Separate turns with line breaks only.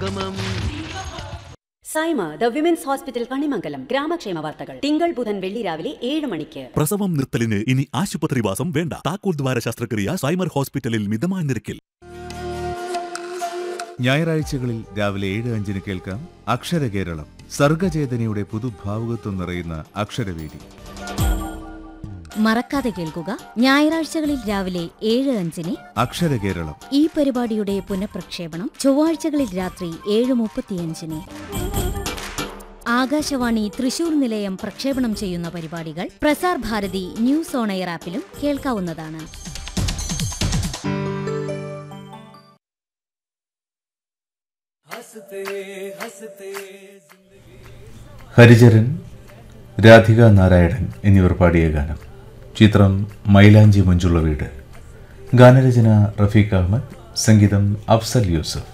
സംഗമം
Saima the women's hospital Kanimangalam ഗ്രാമക്ഷേമ വാർത്തകൾ തിങ്കൾ ബുധൻ വെള്ളി രാവിലെ ഏഴ് മണിക്ക്
പ്രസവം നിർത്തലിന് ഇനി ആശുപത്രിവാസം വേണ്ട താക്കോൽ ദ്വാര ശസ്ത്രക്രിയ സൈമർ ഹോസ്പിറ്റലിൽ മിതമായ നിരക്കിൽ
ഞായറാഴ്ചകളിൽ രാവിലെ ഏഴ് അഞ്ചിന് കേൾക്കാം അക്ഷരകേരളം സർഗചേതനയുടെ പുതുഭാവുകത്വം നിറയുന്ന അക്ഷരവേദി
മറക്കാതെ കേൾക്കുക ഞായറാഴ്ചകളിൽ രാവിലെ ഏഴ് അഞ്ചിന്
അക്ഷരകേരളം
ഈ പരിപാടിയുടെ പുനഃപ്രക്ഷേപണം ചൊവ്വാഴ്ചകളിൽ രാത്രി ഏഴ് മുപ്പത്തിയഞ്ചിന് ആകാശവാണി തൃശൂർ നിലയം പ്രക്ഷേപണം ചെയ്യുന്ന പരിപാടികൾ Prasar Bharati news on air ആപ്പിലും കേൾക്കാവുന്നതാണ്
ഹരിചരൻ രാധിക നാരായണൻ എന്നിവർ പാടിയ ഗാനം ചിത്രം മൈലാഞ്ചി മഞ്ചുള്ള വീട് ഗാനരചന റഫീഖ് അഹമ്മദ് സംഗീതം അഫ്സൽ യൂസഫ്